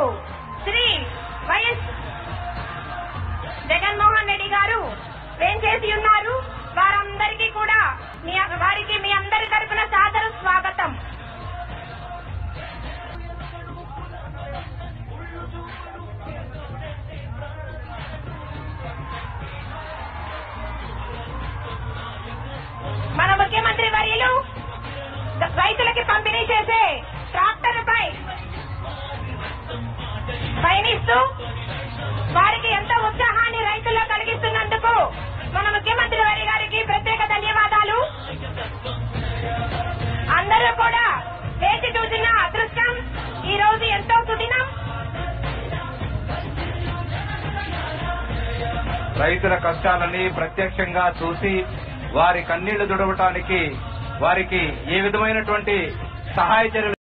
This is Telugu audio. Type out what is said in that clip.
శ్రీ వైఎస్ జగన్మోహన్ రెడ్డి గారు వేంచేసి ఉన్నారు వారందరికీ కూడా మీ వారికి మీ అందరి తరపున సాదర స్వాగతం మన ముఖ్యమంత్రి వర్యులు రైతులకి పంపిణీ చేసే ట్రాక్టర్ పై పయనిస్తూ వారికి ఎంతో ఉత్సాహాన్ని రైతుల్లో కలిగిస్తున్నందుకు మన ముఖ్యమంత్రి వారి గారికి ప్రత్యేక ధన్యవాదాలు అందరూ కూడా వేచి చూసిన అదృష్టం ఈ రోజు ఎంతో సుదినం రైతుల కష్టాలని ప్రత్యక్షంగా చూసి వారి కన్నీళ్లు దుడవటానికి వారికి ఏ విధమైనటువంటి సహాయ చర్యలు